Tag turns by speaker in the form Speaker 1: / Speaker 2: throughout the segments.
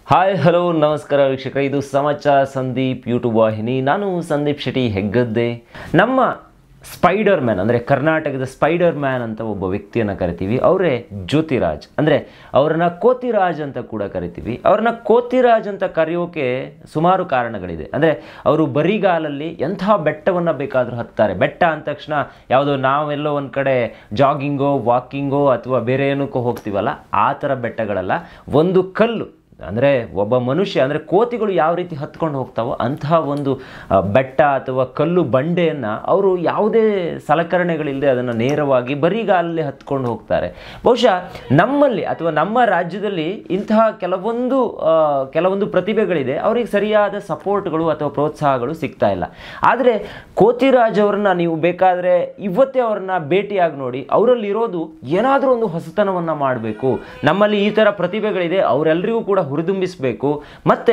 Speaker 1: hi hello ನಮಸ್ಕಾರ ವೀಕ್ಷಕರೇ ಇದು ಸಮಾಚಾರ ಸಂದೀಪ್ ಯೂಟ್ಯೂಬ್ ವಾಹಿನಿ ನಾನು ಸಂದೀಪ್ ಶೆಟ್ಟಿ ಹೆಗ್ಗದ್ದೆ ನಮ್ಮ ಸ್ಪೈಡರ್ ಮ್ಯಾನ್ ಅಂದರೆ ಕರ್ನಾಟಕದ ಸ್ಪೈಡರ್ ಮ್ಯಾನ್ ಅಂತ ಒಬ್ಬ ವ್ಯಕ್ತಿಯನ್ನು ಕರಿತೀವಿ ಅವರೇ ಜ್ಯೋತಿರಾಜ್ ಅಂದರೆ ಅವ್ರನ್ನ ಕೋತಿರಾಜ್ ಅಂತ ಕೂಡ ಕರಿತೀವಿ ಅವ್ರನ್ನ ಕೋತಿರಾಜ್ ಅಂತ ಕರೆಯೋಕೆ ಸುಮಾರು ಕಾರಣಗಳಿದೆ ಅಂದರೆ ಅವರು ಬರಿಗಾಲಲ್ಲಿ ಎಂಥ ಬೆಟ್ಟವನ್ನು ಬೇಕಾದರೂ ಹತ್ತಾರೆ ಬೆಟ್ಟ ಅಂದ ತಕ್ಷಣ ಯಾವುದೋ ನಾವೆಲ್ಲೋ ಒಂದು ಕಡೆ ಜಾಗಿಂಗೋ ವಾಕಿಂಗೋ ಅಥವಾ ಬೇರೆ ಏನಕ್ಕೋ ಹೋಗ್ತೀವಲ್ಲ ಆ ಥರ ಬೆಟ್ಟಗಳಲ್ಲ ಒಂದು ಕಲ್ಲು ಅಂದರೆ ಒಬ್ಬ ಮನುಷ್ಯ ಅಂದರೆ ಕೋತಿಗಳು ಯಾವ ರೀತಿ ಹತ್ಕೊಂಡು ಹೋಗ್ತಾವೋ ಅಂತಹ ಒಂದು ಆ, ಬೆಟ್ಟ ಅಥವಾ ಕಲ್ಲು ಬಂಡೆಯನ್ನು ಅವರು ಯಾವುದೇ ಸಲಕರಣೆಗಳಿಲ್ಲದೆ ಅದನ್ನು ನೇರವಾಗಿ ಬರಿಗಾಲಲ್ಲಿ ಹತ್ಕೊಂಡು ಹೋಗ್ತಾರೆ ಬಹುಶಃ ನಮ್ಮಲ್ಲಿ ಅಥವಾ ನಮ್ಮ ರಾಜ್ಯದಲ್ಲಿ ಇಂತಹ ಕೆಲವೊಂದು ಆ, ಕೆಲವೊಂದು ಪ್ರತಿಭೆಗಳಿದೆ ಅವರಿಗೆ ಸರಿಯಾದ ಸಪೋರ್ಟ್ಗಳು ಅಥವಾ ಪ್ರೋತ್ಸಾಹಗಳು ಸಿಗ್ತಾ ಇಲ್ಲ ಆದರೆ ಕೋತಿರಾಜ್ ಅವರನ್ನ ನೀವು ಬೇಕಾದರೆ ಇವತ್ತೇ ಅವ್ರನ್ನ ಭೇಟಿಯಾಗಿ ನೋಡಿ ಅವರಲ್ಲಿರೋದು ಏನಾದರೂ ಒಂದು ಹೊಸತನವನ್ನು ಮಾಡಬೇಕು ನಮ್ಮಲ್ಲಿ ಈ ಥರ ಪ್ರತಿಭೆಗಳಿದೆ ಅವರೆಲ್ಲರಿಗೂ ಕೂಡ ಹುರಿದುಂಬಿಸಬೇಕು ಮತ್ತು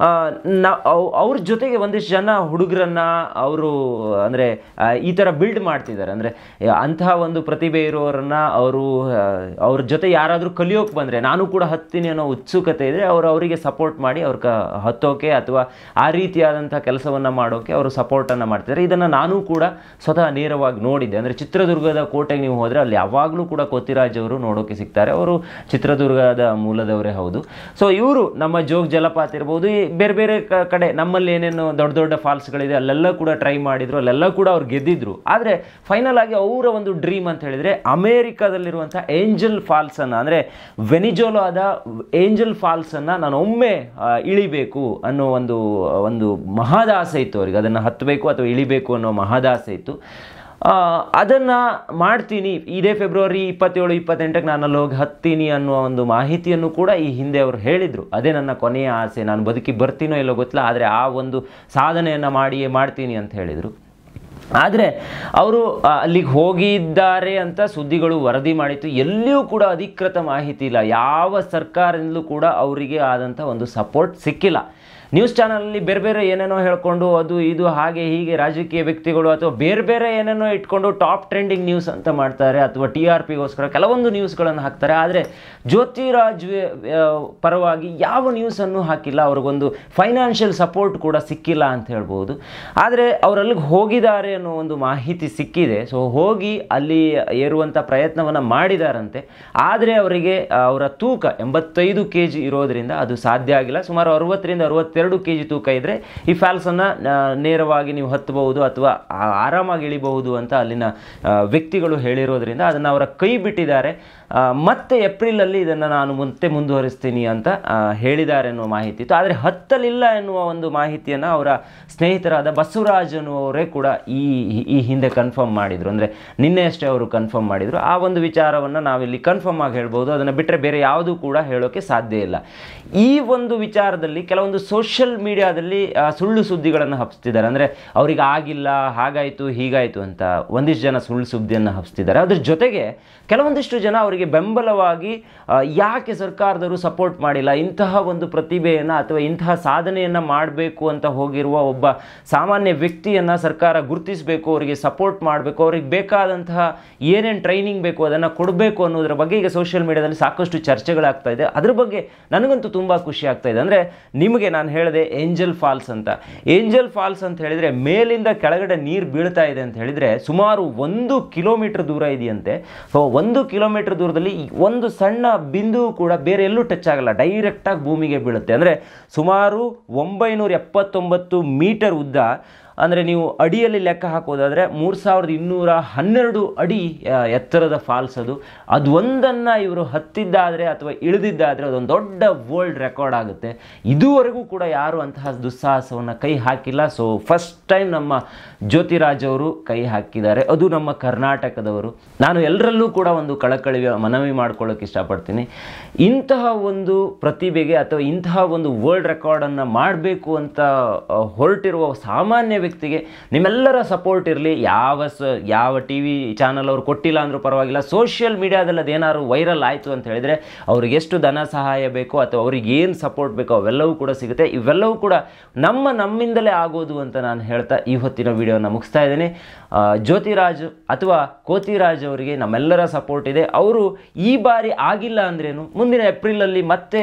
Speaker 1: ಅವ್ರ ಜೊತೆಗೆ ಒಂದಿಷ್ಟು ಜನ ಹುಡುಗರನ್ನ ಅವರು ಅಂದರೆ ಈ ಥರ ಬಿಲ್ಡ್ ಮಾಡ್ತಿದ್ದಾರೆ ಅಂದರೆ ಅಂತಹ ಒಂದು ಪ್ರತಿಭೆ ಇರೋರನ್ನ ಅವರು ಅವ್ರ ಜೊತೆ ಯಾರಾದರೂ ಕಲಿಯೋಕೆ ಬಂದರೆ ನಾನು ಕೂಡ ಹತ್ತೀನಿ ಅನ್ನೋ ಉತ್ಸುಕತೆ ಇದ್ದರೆ ಅವರು ಅವರಿಗೆ ಸಪೋರ್ಟ್ ಮಾಡಿ ಅವ್ರ ಕ ಹತ್ತೋಕೆ ಅಥವಾ ಆ ರೀತಿಯಾದಂಥ ಕೆಲಸವನ್ನು ಮಾಡೋಕೆ ಅವರು ಸಪೋರ್ಟನ್ನು ಮಾಡ್ತಿದ್ದಾರೆ ಇದನ್ನು ನಾನು ಕೂಡ ಸ್ವತಃ ನೇರವಾಗಿ ನೋಡಿದ್ದೆ ಅಂದರೆ ಚಿತ್ರದುರ್ಗದ ಕೋಟೆಗೆ ನೀವು ಹೋದರೆ ಅಲ್ಲಿ ಯಾವಾಗಲೂ ಕೂಡ ಕೋತಿರಾಜ್ ಅವರು ನೋಡೋಕೆ ಸಿಗ್ತಾರೆ ಅವರು ಚಿತ್ರದುರ್ಗದ ಮೂಲದವರೇ ಹೌದು ಸೊ ಇವರು ನಮ್ಮ ಜೋಗ್ ಜಲಪಾತ ಇರ್ಬೋದು ಈ ಬೇರೆ ಬೇರೆ ಕ- ಕಡೆ ನಮ್ಮಲ್ಲಿ ಏನೇನು ದೊಡ್ಡ ದೊಡ್ಡ ಫಾಲ್ಸ್ಗಳಿದೆ ಅಲ್ಲೆಲ್ಲ ಕೂಡ ಟ್ರೈ ಮಾಡಿದ್ರು ಅಲ್ಲೆಲ್ಲ ಕೂಡ ಅವ್ರು ಗೆದ್ದಿದ್ರು ಆದರೆ ಫೈನಲ್ ಆಗಿ ಅವರ ಒಂದು ಡ್ರೀಮ್ ಅಂತ ಹೇಳಿದರೆ ಅಮೇರಿಕಾದಲ್ಲಿರುವಂಥ ಏಂಜಲ್ ಫಾಲ್ಸನ್ನು ಅಂದರೆ ವೆನಿಜೋಲಾದ ಏಂಜಲ್ ಫಾಲ್ಸನ್ನು ನಾನು ಒಮ್ಮೆ ಆ, ಇಳಿಬೇಕು ಅನ್ನೋ ಒಂದು ಒಂದು ಮಹದಾಸೆ ಇತ್ತು ಅವರಿಗೆ ಅದನ್ನು ಹತ್ತಬೇಕು ಅಥವಾ ಇಳಿಬೇಕು ಅನ್ನೋ ಮಹದಾಸೆ ಇತ್ತು ಅದನ್ನು ಮಾಡ್ತೀನಿ ಇದೇ ಫೆಬ್ರವರಿ ಇಪ್ಪತ್ತೇಳು ಇಪ್ಪತ್ತೆಂಟಕ್ಕೆ ನಾನು ಅಲ್ಲಿ ಹೋಗಿ ಹತ್ತೀನಿ ಅನ್ನುವ ಒಂದು ಮಾಹಿತಿಯನ್ನು ಕೂಡ ಈ ಹಿಂದೆ ಅವರು ಹೇಳಿದರು ಅದೇ ನನ್ನ ಕೊನೆಯ ಆಸೆ ನಾನು ಬದುಕಿ ಬರ್ತೀನೋ ಇಲ್ಲೋ ಗೊತ್ತಿಲ್ಲ ಆದರೆ ಆ ಒಂದು ಸಾಧನೆಯನ್ನು ಮಾಡಿಯೇ ಮಾಡ್ತೀನಿ ಅಂತ ಹೇಳಿದರು ಆದರೆ ಅವರು ಅಲ್ಲಿಗೆ ಹೋಗಿದ್ದಾರೆ ಅಂತ ಸುದ್ದಿಗಳು ವರದಿ ಮಾಡಿತ್ತು ಎಲ್ಲಿಯೂ ಕೂಡ ಅಧಿಕೃತ ಮಾಹಿತಿ ಇಲ್ಲ ಯಾವ ಸರ್ಕಾರದಿಂದಲೂ ಕೂಡ ಅವರಿಗೆ ಆದಂಥ ಒಂದು ಸಪೋರ್ಟ್ ಸಿಕ್ಕಿಲ್ಲ ನ್ಯೂಸ್ ಚಾನಲಲ್ಲಿ ಬೇರೆ ಬೇರೆ ಏನೇನೋ ಹೇಳ್ಕೊಂಡು ಅದು ಇದು ಹಾಗೆ ಹೀಗೆ ರಾಜಕೀಯ ವ್ಯಕ್ತಿಗಳು ಅಥವಾ ಬೇರೆ ಬೇರೆ ಏನೇನೋ ಇಟ್ಕೊಂಡು ಟಾಪ್ ಟ್ರೆಂಡಿಂಗ್ ನ್ಯೂಸ್ ಅಂತ ಮಾಡ್ತಾರೆ ಅಥವಾ ಟಿ ಆರ್ ಪಿಗೋಸ್ಕರ ಕೆಲವೊಂದು ನ್ಯೂಸ್ಗಳನ್ನು ಹಾಕ್ತಾರೆ ಆದರೆ ಜ್ಯೋತಿರಾಜ್ ವೆ- ಆ, ಪರವಾಗಿ ಯಾವ ನ್ಯೂಸನ್ನು ಹಾಕಿಲ್ಲ ಅವ್ರಿಗೊಂದು ಫೈನಾನ್ಷಿಯಲ್ ಸಪೋರ್ಟ್ ಕೂಡ ಸಿಕ್ಕಿಲ್ಲ ಅಂತ ಹೇಳ್ಬೋದು ಆದರೆ ಅವರಲ್ಲಿಗೆ ಹೋಗಿದ್ದಾರೆ ಅನ್ನೋ ಒಂದು ಮಾಹಿತಿ ಸಿಕ್ಕಿದೆ ಸೊ ಹೋಗಿ ಅಲ್ಲಿ ಏರುವಂಥ ಪ್ರಯತ್ನವನ್ನು ಮಾಡಿದಾರಂತೆ ಆದರೆ ಅವರಿಗೆ ಆ, ಅವರ ತೂಕ ಎಂಬತ್ತೈದು ಕೆ ಜಿ ಇರೋದ್ರಿಂದ ಅದು ಸಾಧ್ಯ ಆಗಿಲ್ಲ ಸುಮಾರು ಅರವತ್ತರಿಂದ ಅರವತ್ತೆರಡು ಕೆ ಜಿ ತೂಕ ಇದ್ದರೆ ಈ ಫಾಲ್ಸನ್ನು ನೇರವಾಗಿ ನೀವು ಹತ್ತಬಹುದು ಅಥವಾ ಆ- ಆರಾಮಾಗಿ ಇಳಿಬಹುದು ಅಂತ ಅಲ್ಲಿನ ಆ, ವ್ಯಕ್ತಿಗಳು ಹೇಳಿರೋದ್ರಿಂದ ಅದನ್ನು ಅವರ ಕೈ ಬಿಟ್ಟಿದ್ದಾರೆ ಆ, ಮತ್ತೆ ಏಪ್ರಿಲಲ್ಲಿ ಇದನ್ನು ನಾನು ಮತ್ತೆ ಮುಂದುವರಿಸ್ತೀನಿ ಅಂತ ಆ, ಹೇಳಿದ್ದಾರೆ ಎನ್ನುವ ಮಾಹಿತಿ ಇತ್ತು ಆದರೆ ಹತ್ತಲಿಲ್ಲ ಎನ್ನುವ ಒಂದು ಮಾಹಿತಿಯನ್ನು ಅವರ ಸ್ನೇಹಿತರಾದ ಬಸವರಾಜ್ ಅನ್ನುವವರೇ ಕೂಡ ಈ ಈ ಹಿಂದೆ ಕನ್ಫರ್ಮ್ ಮಾಡಿದರು ಅಂದರೆ ನಿನ್ನೆ ಅಷ್ಟೇ ಅವರು ಕನ್ಫರ್ಮ್ ಮಾಡಿದರು ಆ ಒಂದು ವಿಚಾರವನ್ನು ನಾವಿಲ್ಲಿ ಕನ್ಫರ್ಮ್ ಆಗಿ ಹೇಳ್ಬೋದು ಅದನ್ನು ಬಿಟ್ಟರೆ ಬೇರೆ ಯಾವುದೂ ಕೂಡ ಹೇಳೋಕ್ಕೆ ಸಾಧ್ಯ ಇಲ್ಲ ಈ ಒಂದು ವಿಚಾರದಲ್ಲಿ ಕೆಲವೊಂದು ಸೋಷಿಯಲ್ ಮೀಡಿಯಾದಲ್ಲಿ ಆ, ಸುಳ್ಳು ಸುದ್ದಿಗಳನ್ನು ಹಬ್ಸ್ತಿದ್ದಾರೆ ಅಂದರೆ ಅವ್ರಿಗೆ ಆಗಿಲ್ಲ ಹಾಗಾಯಿತು ಹೀಗಾಯಿತು ಅಂತ ಒಂದಿಷ್ಟು ಜನ ಸುಳ್ಳು ಸುದ್ದಿಯನ್ನು ಹಬ್ಸ್ತಿದ್ದಾರೆ ಅದ್ರ ಜೊತೆಗೆ ಕೆಲವೊಂದಿಷ್ಟು ಜನ ಅವರಿಗೆ ಬೆಂಬಲವಾಗಿ ಆ, ಯಾಕೆ ಸರ್ಕಾರದವರು ಸಪೋರ್ಟ್ ಮಾಡಿಲ್ಲ ಇಂತಹ ಒಂದು ಪ್ರತಿಭೆಯನ್ನು ಅಥವಾ ಇಂತಹ ಸಾಧನೆಯನ್ನು ಮಾಡಬೇಕು ಅಂತ ಹೋಗಿರುವ ಒಬ್ಬ ಸಾಮಾನ್ಯ ವ್ಯಕ್ತಿಯನ್ನು ಸರ್ಕಾರ ಗುರುತಿಸಬೇಕು ಅವರಿಗೆ ಸಪೋರ್ಟ್ ಮಾಡಬೇಕು ಅವ್ರಿಗೆ ಬೇಕಾದಂತಹ ಏನೇನು ಟ್ರೈನಿಂಗ್ ಬೇಕು ಅದನ್ನು ಕೊಡಬೇಕು ಅನ್ನೋದ್ರ ಬಗ್ಗೆ ಈಗ ಸೋಷಿಯಲ್ ಮೀಡಿಯಾದಲ್ಲಿ ಸಾಕಷ್ಟು ಚರ್ಚೆಗಳಾಗ್ತಾ ಇದೆ ಅದ್ರ ಬಗ್ಗೆ ನನಗಂತೂ ತುಂಬ ಖುಷಿ ಆಗ್ತಾ ಇದೆ ಅಂದರೆ ನಿಮಗೆ ನಾನು ಹೇಳಿದೆ ಏಂಜಲ್ ಫಾಲ್ಸ್ ಅಂತ ಏಂಜಲ್ ಫಾಲ್ಸ್ ಅಂತ ಹೇಳಿದರೆ ಮೇಲಿಂದ ಕೆಳಗಡೆ ನೀರು ಬೀಳ್ತಾ ಇದೆ ಅಂತ ಹೇಳಿದರೆ ಸುಮಾರು ಒಂದು ಕಿಲೋಮೀಟರ್ ದೂರ ಇದೆಯಂತೆ ಸೊ ಒಂದು ಕಿಲೋಮೀಟರ್ ದೂರದಲ್ಲಿ ಈ ಒಂದು ಸಣ್ಣ ಬಿಂದು ಕೂಡ ಬೇರೆ ಎಲ್ಲೂ ಟಚ್ ಆಗಲ್ಲ ಡೈರೆಕ್ಟಾಗಿ ಭೂಮಿಗೆ ಬೀಳುತ್ತೆ ಅಂದರೆ ಸುಮಾರು ಒಂಬೈನೂರ ಎಪ್ಪತ್ತೊಂಬತ್ತು ಮೀಟರ್ ಉದ್ದ ಅಂದರೆ ನೀವು ಅಡಿಯಲ್ಲಿ ಲೆಕ್ಕ ಹಾಕೋದಾದರೆ ಮೂರು ಸಾವಿರದ ಇನ್ನೂರ ಹನ್ನೆರಡು ಅಡಿ ಆ, ಎತ್ತರದ ಫಾಲ್ಸ್ ಅದು ಅದು ಒಂದನ್ನು ಇವರು ಹತ್ತಿದ್ದಾದರೆ ಅಥವಾ ಇಳಿದಿದ್ದಾದರೆ ಅದೊಂದು ದೊಡ್ಡ ವರ್ಲ್ಡ್ ರೆಕಾರ್ಡ್ ಆಗುತ್ತೆ ಇದುವರೆಗೂ ಕೂಡ ಯಾರು ಅಂತಹ ದುಸ್ಸಾಹಸವನ್ನು ಕೈ ಹಾಕಿಲ್ಲ ಸೊ ಫಸ್ಟ್ ಟೈಮ್ ನಮ್ಮ ಜ್ಯೋತಿರಾಜ್ ಅವರು ಕೈ ಹಾಕಿದ್ದಾರೆ ಅದು ನಮ್ಮ ಕರ್ನಾಟಕದವರು ನಾನು ಎಲ್ಲರಲ್ಲೂ ಕೂಡ ಒಂದು ಕಳಕಳಿ ಮನವಿ ಮಾಡ್ಕೊಳ್ಳೋಕೆ ಇಷ್ಟಪಡ್ತೀನಿ ಇಂತಹ ಒಂದು ಪ್ರತಿಭೆಗೆ ಅಥವಾ ಇಂತಹ ಒಂದು ವರ್ಲ್ಡ್ ರೆಕಾರ್ಡನ್ನು ಮಾಡಬೇಕು ಅಂತ ಆ, ಹೊರಟಿರುವ ಸಾಮಾನ್ಯ ವ್ಯಕ್ತಿಗೆ ನಿಮ್ಮೆಲ್ಲರ ಸಪೋರ್ಟ್ ಇರಲಿ ಯಾವ ಸ ಯಾವ ಟಿ ವಿ ಚಾನಲ್ ಅವ್ರು ಕೊಟ್ಟಿಲ್ಲ ಅಂದರೂ ಪರವಾಗಿಲ್ಲ ಸೋಷಿಯಲ್ ಮೀಡಿಯಾದಲ್ಲಿ ಅದೇನಾದ್ರು ವೈರಲ್ ಆಯಿತು ಅಂತ ಹೇಳಿದರೆ ಅವ್ರಿಗೆ ಎಷ್ಟು ಧನ ಸಹಾಯ ಬೇಕೋ ಅಥವಾ ಅವ್ರಿಗೆ ಏನು ಸಪೋರ್ಟ್ ಬೇಕೋ ಅವೆಲ್ಲವೂ ಕೂಡ ಸಿಗುತ್ತೆ ಇವೆಲ್ಲವೂ ಕೂಡ ನಮ್ಮ ನಮ್ಮಿಂದಲೇ ಆಗೋದು ಅಂತ ನಾನು ಹೇಳ್ತಾ ಇವತ್ತಿನ ವಿಡಿಯೋನ ಮುಗಿಸ್ತಾ ಇದ್ದೀನಿ ಆ, ಜ್ಯೋತಿರಾಜ್ ಅಥವಾ ಕೋತಿರಾಜ್ ಅವರಿಗೆ ನಮ್ಮೆಲ್ಲರ ಸಪೋರ್ಟ್ ಇದೆ ಅವರು ಈ ಬಾರಿ ಆಗಿಲ್ಲ ಅಂದ್ರೇನು ಮುಂದಿನ ಏಪ್ರಿಲಲ್ಲಿ ಮತ್ತೆ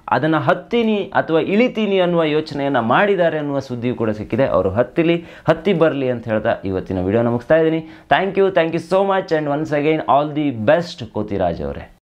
Speaker 1: ಅದನ್ನು ಹತ್ತೀನಿ ಅಥವಾ ಇಳಿತೀನಿ ಅನ್ನುವ ಯೋಚನೆಯನ್ನು ಮಾಡಿದ್ದಾರೆ ಅನ್ನುವ ಸುದ್ದಿಯು ಕೂಡ ಸಿಕ್ಕಿದೆ ಅವರು ಹತ್ತಿಲಿ ಹತ್ತಿ ಬರಲಿ ಅಂತ ಹೇಳ್ತಾ ಇವತ್ತಿನ ವಿಡಿಯೋನ ಮುಗಿಸ್ತಾ ಇದ್ದೀನಿ thank you thank you so much and once again all the best Kotiraj ಅವರೇ